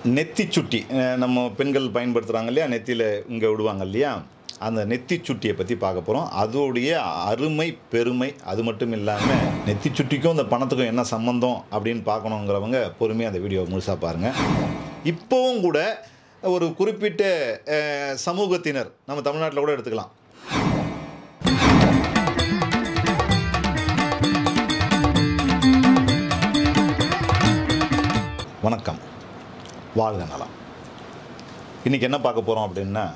நெத்தி சுட்டி அஹ் நம்ம பெண்கள் பயன்படுத்துகிறாங்க இல்லையா நெத்தியில் இங்கே விடுவாங்க இல்லையா அந்த நெத்தி சுட்டியை பற்றி பார்க்க போகிறோம் அதோடைய அருமை பெருமை அது மட்டும் இல்லாமல் நெத்தி சுட்டிக்கும் இந்த பணத்துக்கும் என்ன சம்மந்தம் அப்படின்னு பார்க்கணுங்கிறவங்க பொறுமையாக அந்த வீடியோவை முழுசாக பாருங்கள் இப்போவும் கூட ஒரு குறிப்பிட்ட அஹ், சமூகத்தினர் நம்ம தமிழ்நாட்டில் கூட எடுத்துக்கலாம் வணக்கம் வாழ்க நலம் இன்றைக்கி என்ன பார்க்க போகிறோம் அப்படின்னா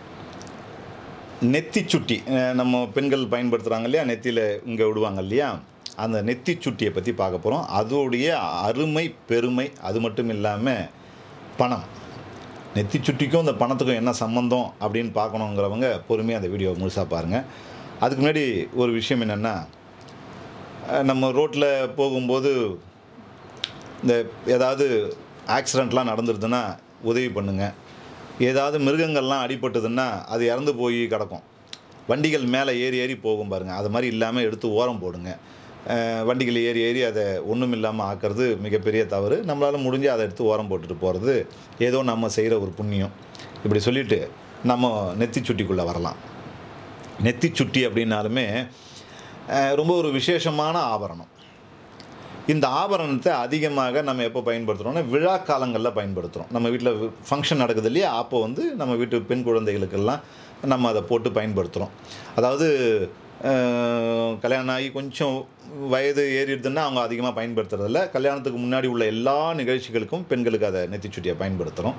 நெத்தி சுட்டி அஹ் நம்ம பெண்கள் பயன்படுத்துகிறாங்க இல்லையா நெத்தியில் இங்கே விடுவாங்க இல்லையா அந்த நெத்தி சுட்டியை பற்றி பார்க்க போகிறோம் அதோடைய அருமை பெருமை அது மட்டும் இல்லாமல் பணம் நெத்தி சுட்டிக்கும் இந்த பணத்துக்கும் என்ன சம்மந்தம் அப்படின்னு பார்க்கணுங்கிறவங்க பொறுமையாக அந்த வீடியோவை முழுசாக பாருங்கள் அதுக்கு முன்னாடி ஒரு விஷயம் என்னென்னா அஹ் நம்ம ரோட்டில் போகும்போது இந்த ஏதாவது ஆக்சிடெண்ட்லாம் நடந்துருதுன்னா உதவி பண்ணுங்க ஏதாவது மிருகங்கள்லாம் அடிபட்டதுன்னா அது இறந்து போய் கிடக்கும் வண்டிகள் மேலே ஏறி ஏறி போகும் பாருங்கள் அது மாதிரி இல்லாமல் எடுத்து ஓரம் போடுங்க அஹ் வண்டிகள் ஏறி ஏறி அதை ஒன்றும் இல்லாமல் ஆக்கிறது மிகப்பெரிய தவறு நம்மளால் முடிஞ்சு அதை எடுத்து ஓரம் போட்டுட்டு போகிறது ஏதோ நம்ம செய்கிற ஒரு புண்ணியம் இப்படி சொல்லிவிட்டு நம்ம நெத்தி சுட்டிக்குள்ளே வரலாம் நெத்தி சுட்டி அப்படின்னாலுமே அஹ் ரொம்ப ஒரு விசேஷமான ஆபரணம் இந்த ஆபரணத்தை அதிகமாக நம்ம எப்போ பயன்படுத்துகிறோம்னா விழா காலங்களில் பயன்படுத்துகிறோம் நம்ம வீட்டில் ஃபங்க்ஷன் நடக்குது இல்லையா அப்போ வந்து நம்ம வீட்டு பெண் குழந்தைகளுக்கெல்லாம் நம்ம அதை போட்டு பயன்படுத்துகிறோம் அதாவது அஹ், கல்யாணம் ஆகி கொஞ்சம் வயது ஏறிடுதுன்னா அவங்க அதிகமாக பயன்படுத்துறதில்ல கல்யாணத்துக்கு முன்னாடி உள்ள எல்லா நிகழ்ச்சிகளுக்கும் பெண்களுக்கு அதை நெத்திச்சுட்டியை பயன்படுத்துகிறோம்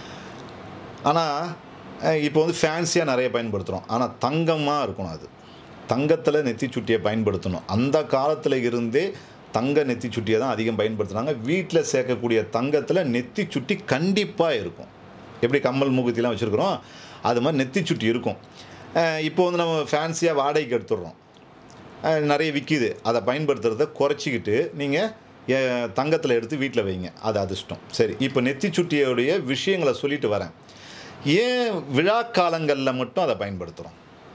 ஆனால் இப்போ வந்து ஃபேன்சியாக நிறைய பயன்படுத்துகிறோம் ஆனால் தங்கமாக இருக்கணும் அது தங்கத்தில் நெத்திச்சுட்டியை பயன்படுத்தணும் அந்த காலத்தில் இருந்தே தங்க நெத்திச்சுட்டியை தான் அதிகம் பயன்படுத்துனாங்க வீட்டில் சேர்க்கக்கூடிய தங்கத்தில் நெத்திச்சுட்டி கண்டிப்பாக இருக்கும் எப்படி கம்மல் மூக்குத்திலாம் வச்சுருக்குறோம் அது மாதிரி நெத்திச்சுட்டி இருக்கும் அஹ் இப்போ வந்து நம்ம ஃபேன்சியாக வாடகைக்கு எடுத்துடுறோம் அஹ் நிறைய விற்கிது அதை பயன்படுத்துறத குறைச்சிக்கிட்டு நீங்கள் தங்கத்தில் எடுத்து வீட்டில் வைங்க அது அதிர்ஷ்டம் சரி இப்போ நெத்திச்சுட்டியோடைய விஷயங்களை சொல்லிட்டு வரேன் ஏன் விழா காலங்களில் மட்டும் அதை பயன்படுத்துகிறோம்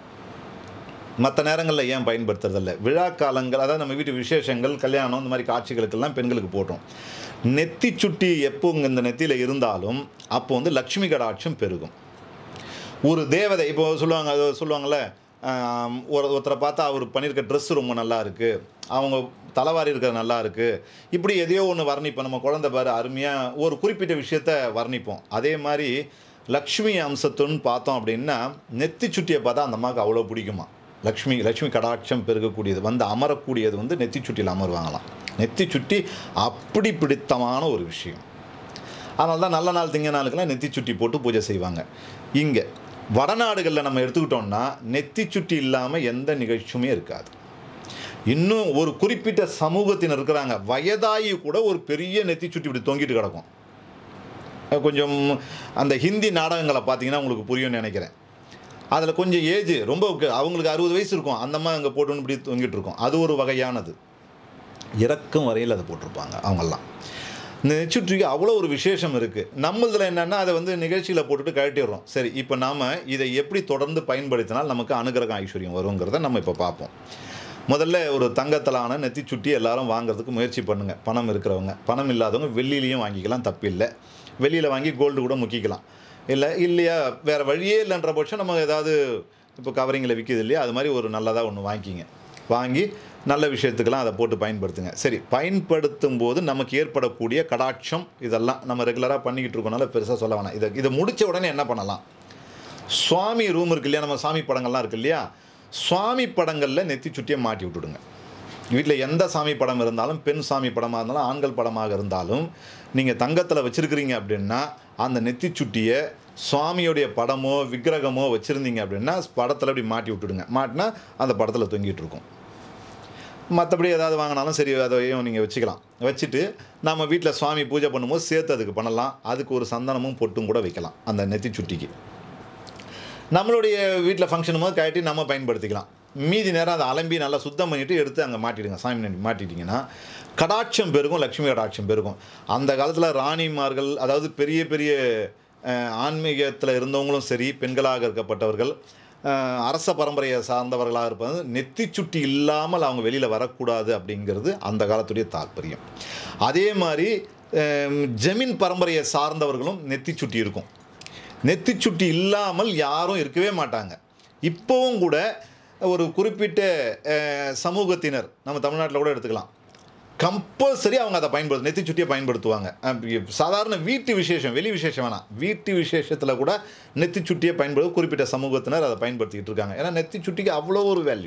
மற்ற நேரங்களில் ஏன் பயன்படுத்துறதில்ல விழா காலங்கள் அதாவது நம்ம வீட்டு விசேஷங்கள் கல்யாணம் இந்த மாதிரி காட்சிகளுக்கெல்லாம் பெண்களுக்கு போட்டோம் நெத்தி சுட்டி எப்போ இங்க இந்த நெத்தியில் இருந்தாலும் அப்போ வந்து லக்ஷ்மி கடாட்சம் பெருகும் ஒரு தேவதை இப்போ சொல்லுவாங்க அது சொல்லுவாங்கள்ல ஆம், ஒரு ஒருத்தரை பார்த்தா அவர் பண்ணியிருக்க ட்ரெஸ் ரொம்ப நல்லா இருக்குது அவங்க தலைவாரி இருக்கிறது நல்லா இருக்குது இப்படி எதையோ ஒன்று வர்ணிப்போம் நம்ம குழந்தை பாரு அருமையாக ஒரு குறிப்பிட்ட விஷயத்த வர்ணிப்போம் அதே மாதிரி லக்ஷ்மி அம்சத்துன்னு பார்த்தோம் அப்படின்னா நெத்தி சுட்டியை பார்த்தா அந்த அம்மாவுக்கு அவ்வளோ பிடிக்குமா லக்ஷ்மி லக்ஷ்மி கடாட்சம் பெருகக்கூடியது வந்து அமரக்கூடியது வந்து நெத்தி சுட்டியில் அமருவாங்களாம் நெத்தி சுட்டி அப்படி பிடித்தமான ஒரு விஷயம் அதனால தான் நல்ல நாள் திங்க நாளுக்கெல்லாம் நெத்தி சுட்டி போட்டு பூஜை செய்வாங்க இங்கே வடநாடுகளில் நம்ம எடுத்துக்கிட்டோம்னா நெத்தி சுட்டி இல்லாமல் எந்த நிகழ்ச்சியுமே இருக்காது இன்னும் ஒரு குறிப்பிட்ட சமூகத்தினர் இருக்கிறாங்க வயதாகி கூட ஒரு பெரிய நெத்தி சுட்டி இப்படி தொங்கிட்டு கிடக்கும் அஹ் கொஞ்சம் அந்த ஹிந்தி நாடகங்களை பார்த்தீங்கன்னா உங்களுக்கு புரியும்னு நினைக்கிறேன் அதில் கொஞ்சம் ஏஜ் ரொம்ப க- அவங்களுக்கு அறுபது வயசு இருக்கும் அந்த மாதிரி அங்கே போட்டுன்னு இப்படி தொங்கிட்டு இருக்கும் அது ஒரு வகையானது இறக்கும் வரையில் அதை போட்டிருப்பாங்க அவங்கெல்லாம் இந்த நெச்சுற்றிக்கு அவ்வளோ ஒரு விசேஷம் இருக்குது நம்மளதில் என்னென்னா அதை வந்து நிகழ்ச்சியில் போட்டுட்டு கழட்டிடுறோம் சரி இப்போ நாம் இதை எப்படி தொடர்ந்து பயன்படுத்தினால் நமக்கு அனுகிரகம் ஐஸ்வர்யம் வருங்கிறத நம்ம இப்போ பார்ப்போம் முதல்ல ஒரு தங்கத்தலான நெத்தி சுட்டி எல்லாரும் வாங்குறதுக்கு முயற்சி பண்ணுங்கள் பணம் இருக்கிறவங்க பணம் இல்லாதவங்க வெள்ளிலையும் வாங்கிக்கலாம் தப்பில்லை வெளியில் வாங்கி கோல்டு கூட முக்கிக்கலாம் இல்லை இல்லையா வேறு வழியே இல்லைன்ற பட்சம் நம்ம ஏதாவது இப்போ கவரிங்கில் விற்கிது இல்லையா அது மாதிரி ஒரு நல்லதாக ஒன்று வாங்கிக்கிங்க வாங்கி நல்ல விஷயத்துக்கெல்லாம் அதை போட்டு பயன்படுத்துங்க சரி பயன்படுத்தும் போது நமக்கு ஏற்படக்கூடிய கடாட்சம் இதெல்லாம் நம்ம ரெகுலராக பண்ணிக்கிட்டு இருக்கோனால பெருசாக சொல்ல வேணாம் இதை இதை முடித்த உடனே என்ன பண்ணலாம் சுவாமி ரூம் இருக்கு இல்லையா நம்ம சாமி படங்கள்லாம் இருக்கு இல்லையா சுவாமி படங்களில் நெத்தி சுட்டியை மாட்டி விட்டுடுங்க வீட்டில் எந்த சாமி படம் இருந்தாலும் பெண் சாமி படமாக இருந்தாலும் ஆண்கள் படமாக இருந்தாலும் நீங்கள் தங்கத்தில் வச்சுருக்கிறீங்க அப்படின்னா அந்த நெத்தி சுட்டியை சுவாமியுடைய படமோ விக்கிரகமோ வச்சுருந்தீங்க அப்படின்னா படத்தில் அப்படி மாட்டி விட்டுடுங்க மாட்டினா அந்த படத்தில் தொங்கிட்டு இருக்கும் மற்றபடி ஏதாவது வாங்கினாலும் சரி அதையும் நீங்கள் வச்சுக்கலாம் வச்சுட்டு நம்ம வீட்டில் சுவாமி பூஜை பண்ணும்போது சேர்த்து அதுக்கு பண்ணலாம் அதுக்கு ஒரு சந்தனமும் பொட்டும் கூட வைக்கலாம் அந்த நெத்தி சுட்டிக்கு நம்மளுடைய வீட்டில் ஃபங்க்ஷன் போது கழட்டி நம்ம பயன்படுத்திக்கலாம் மீதி நேரம் அதை அலம்பி நல்லா சுத்தம் பண்ணிவிட்டு எடுத்து அங்கே மாட்டிடுங்க சாமி முன்னாடி மாட்டிட்டிங்கன்னா கடாட்சம் பெருகும் லக்ஷ்மி கடாட்சம் பெருகும் அந்த காலத்தில் ராணிமார்கள் அதாவது பெரிய பெரிய அஹ், ஆன்மீகத்தில் இருந்தவங்களும் சரி பெண்களாக இருக்கப்பட்டவர்கள் அஹ், அரச பரம்பரையை சார்ந்தவர்களாக இருப்பது நெத்தி சுட்டி இல்லாமல் அவங்க வெளியில் வரக்கூடாது அப்படிங்கிறது அந்த காலத்துடைய தாற்பயம் அதே மாதிரி அஹ், ஜமீன் பரம்பரையை சார்ந்தவர்களும் நெத்தி சுட்டி இருக்கும் நெத்தி சுட்டி இல்லாமல் யாரும் இருக்கவே மாட்டாங்க இப்போவும் கூட ஒரு குறிப்பிட்ட அஹ், சமூகத்தினர் நம்ம தமிழ்நாட்டில் கூட எடுத்துக்கலாம் கம்பல்சரி அவங்க அதை பயன்படுத்து நெத்தி சுட்டியை பயன்படுத்துவாங்க அஹ், சாதாரண வீட்டு விசேஷம் வெளி விசேஷம் வேணாம் வீட்டு விசேஷத்தில் கூட நெத்தி சுட்டியை பயன்படுத்த குறிப்பிட்ட சமூகத்தினர் அதை பயன்படுத்திக்கிட்டு இருக்காங்க ஏன்னா நெத்தி சுட்டிக்கு அவ்வளோ ஒரு வேல்யூ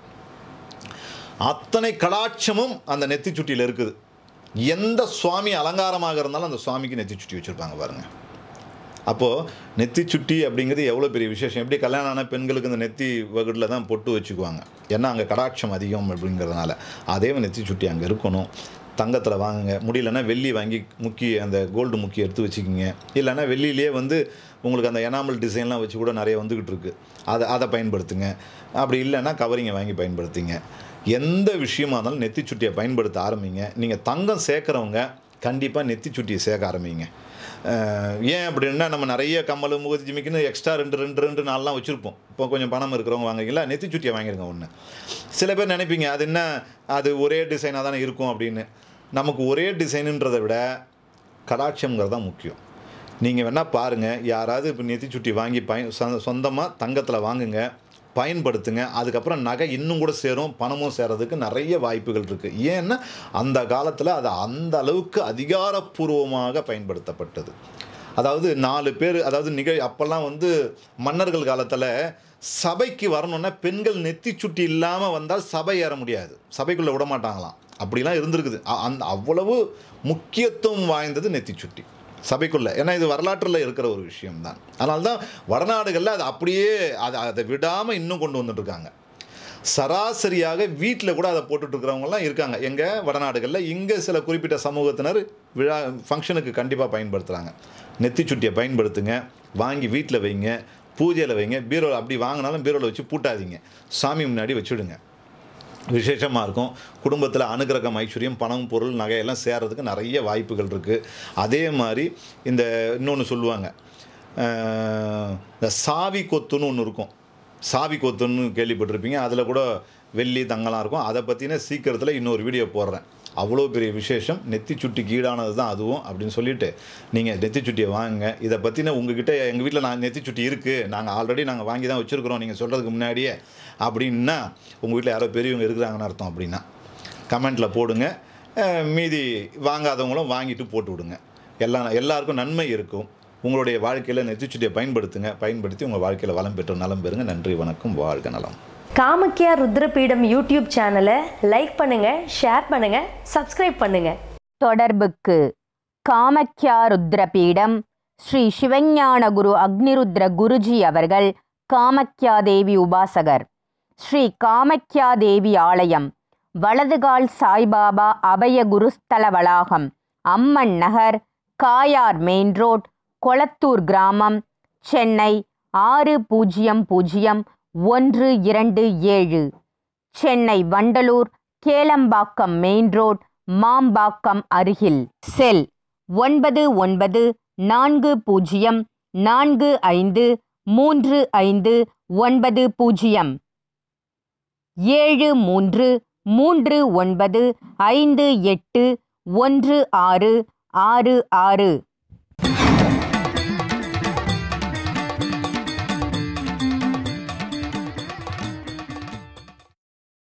அத்தனை கடாட்சமும் அந்த நெத்தி சுட்டியில் இருக்குது எந்த சுவாமி அலங்காரமாக இருந்தாலும் அந்த சுவாமிக்கு நெத்தி சுட்டி வச்சுருப்பாங்க பாருங்கள் அப்போது நெத்தி சுட்டி அப்படிங்கிறது எவ்வளோ பெரிய விசேஷம் எப்படி கல்யாணம் ஆன பெண்களுக்கு இந்த நெத்தி வகுடில் தான் பொட்டு வச்சுக்குவாங்க ஏன்னா அங்கே கடாட்சம் அதிகம் அப்படிங்கிறதுனால அதே நெத்தி சுட்டி அங்கே இருக்கணும் தங்கத்தில் வாங்குங்க முடியலன்னா வெள்ளி வாங்கி முக்கி அந்த கோல்டு முக்கி எடுத்து வச்சுக்கிங்க இல்லைன்னா வெள்ளியிலே வந்து உங்களுக்கு அந்த எனாமல் டிசைன்லாம் வச்சு கூட நிறைய வந்துக்கிட்டு இருக்கு அதை அதை பயன்படுத்துங்க அப்படி இல்லைன்னா கவரிங்கை வாங்கி பயன்படுத்துங்க எந்த விஷயமா இருந்தாலும் நெத்தி சுட்டியை பயன்படுத்த ஆரம்பிங்க நீங்கள் தங்கம் சேர்க்குறவங்க கண்டிப்பாக நெத்தி சுட்டியை சேர்க்க ஆரம்பிங்க அஹ் ஏன் அப்படின்னா நம்ம நிறைய கம்மல் முகத்தி ஜிமிக்குன்னு எக்ஸ்ட்ரா ரெண்டு ரெண்டு ரெண்டு நாள்லாம் வச்சுருப்போம் இப்போ கொஞ்சம் பணம் இருக்கிறவங்க வாங்குறீங்களா நெத்தி சுட்டியை வாங்கிருங்க ஒன்று சில பேர் நினைப்பீங்க அது என்ன அது ஒரே டிசைனாக தானே இருக்கும் அப்படின்னு நமக்கு ஒரே டிசைனுன்றதை விட கடாட்சம்ங்கிறது தான் முக்கியம் நீங்கள் வேணால் பாருங்கள் யாராவது இப்போ நெத்தி சுட்டி வாங்கி பயன் சொந்தமாக தங்கத்தில் வாங்குங்க பயன்படுத்துங்க அதுக்கப்புறம் நகை இன்னும் கூட சேரும் பணமும் சேரதுக்கு நிறைய வாய்ப்புகள் இருக்குது ஏன்னா அந்த காலத்தில் அது அந்த அளவுக்கு அதிகாரப்பூர்வமாக பயன்படுத்தப்பட்டது அதாவது நாலு பேர் அதாவது நிகழ் அப்போல்லாம் வந்து மன்னர்கள் காலத்தில் சபைக்கு வரணுன்னா பெண்கள் நெத்தி சுட்டி இல்லாமல் வந்தால் சபை ஏற முடியாது சபைக்குள்ளே விட மாட்டாங்களாம் அப்படிலாம் இருந்திருக்குது அ- அந்த அவ்வளவு முக்கியத்துவம் வாய்ந்தது நெத்தி சுட்டி சபைக்குள்ளே ஏன்னா இது வரலாற்றில் இருக்கிற ஒரு விஷயம்தான் அதனால தான் வடநாடுகளில் அது அப்படியே அதை அதை விடாமல் இன்னும் கொண்டு வந்துட்டுருக்காங்க சராசரியாக வீட்டில் கூட அதை போட்டுட்டு இருக்கிறவங்கலாம் இருக்காங்க எங்கள் வடநாடுகளில் இங்கே சில குறிப்பிட்ட சமூகத்தினர் விழா ஃபங்க்ஷனுக்கு கண்டிப்பாக பயன்படுத்துகிறாங்க நெத்தி சுட்டியை பயன்படுத்துங்க வாங்கி வீட்டில் வைங்க பூஜையில் வைங்க பீரோவில் அப்படி வாங்கினாலும் பீரோவில் வச்சு பூட்டாதீங்க சாமி முன்னாடி வச்சுடுங்க விசேஷமாக இருக்கும் குடும்பத்தில் அனுகிரகம் ஐஸ்வர்யம் பணம் பொருள் நகையெல்லாம் சேர்றதுக்கு நிறைய வாய்ப்புகள் இருக்குது அதே மாதிரி இந்த இன்னொன்று சொல்லுவாங்க அஹ், இந்த சாவி கொத்துன்னு ஒன்று இருக்கும் சாவி கொத்துன்னு கேள்விப்பட்டிருப்பீங்க அதில் கூட வெள்ளி தங்கலாம் இருக்கும் அதை பற்றின சீக்கிரத்தில் இன்னொரு வீடியோ போடுறேன் அவ்வளோ பெரிய விசேஷம் நெத்தி சுட்டிக்கு ஈடானது தான் அதுவும் அப்படின்னு சொல்லிட்டு நீங்கள் நெத்தி சுட்டியை வாங்குங்க இதை பற்றின உங்ககிட்ட எங்கள் வீட்டில் நான் நெத்தி சுட்டி இருக்குது நாங்கள் ஆல்ரெடி நாங்கள் வாங்கி தான் வச்சுருக்குறோம் நீங்கள் சொல்கிறதுக்கு முன்னாடியே அப்படின்னா உங்கள் வீட்டில் யாரோ பெரியவங்க இருக்கிறாங்கன்னு அர்த்தம் அப்படின்னா கமெண்ட்டில் போடுங்க அஹ் மீதி வாங்காதவங்களும் வாங்கிட்டு போட்டு விடுங்க எல்லா எல்லாருக்கும் நன்மை இருக்கும் உங்களுடைய வாழ்க்கையில் நெத்திச்சுட்டியை பயன்படுத்துங்க பயன்படுத்தி உங்கள் வாழ்க்கையில் வளம் பெற்று நலம் பெறுங்க நன்றி வணக்கம் வாழ்க நலம் காமக்கியா ருத்ரபீடம் யூடியூப் சேனலை லைக் பண்ணுங்க ஷேர் பண்ணுங்க சப்ஸ்கிரைப் பண்ணுங்க தொடர்புக்கு காமக்யா ருத்ரபீடம் ஸ்ரீ சிவஞான குரு அக்னிருத்ர குருஜி அவர்கள் காமக்யா தேவி உபாசகர் ஸ்ரீ காமக்யா தேவி ஆலயம் வலதுகால் சாய்பாபா அபய குருஸ்தல வளாகம் அம்மன் நகர் காயார் மெயின் ரோட் கொளத்தூர் கிராமம் சென்னை ஆறு பூஜ்ஜியம் பூஜ்ஜியம் ஒன்று இரண்டு ஏழு சென்னை வண்டலூர் கேளம்பாக்கம் மெயின் ரோட் மாம்பாக்கம் அருகில் செல் ஒன்பது ஒன்பது நான்கு பூஜ்ஜியம் நான்கு ஐந்து மூன்று ஐந்து ஒன்பது பூஜ்ஜியம் ஏழு மூன்று மூன்று ஒன்பது ஐந்து எட்டு ஒன்று ஆறு ஆறு ஆறு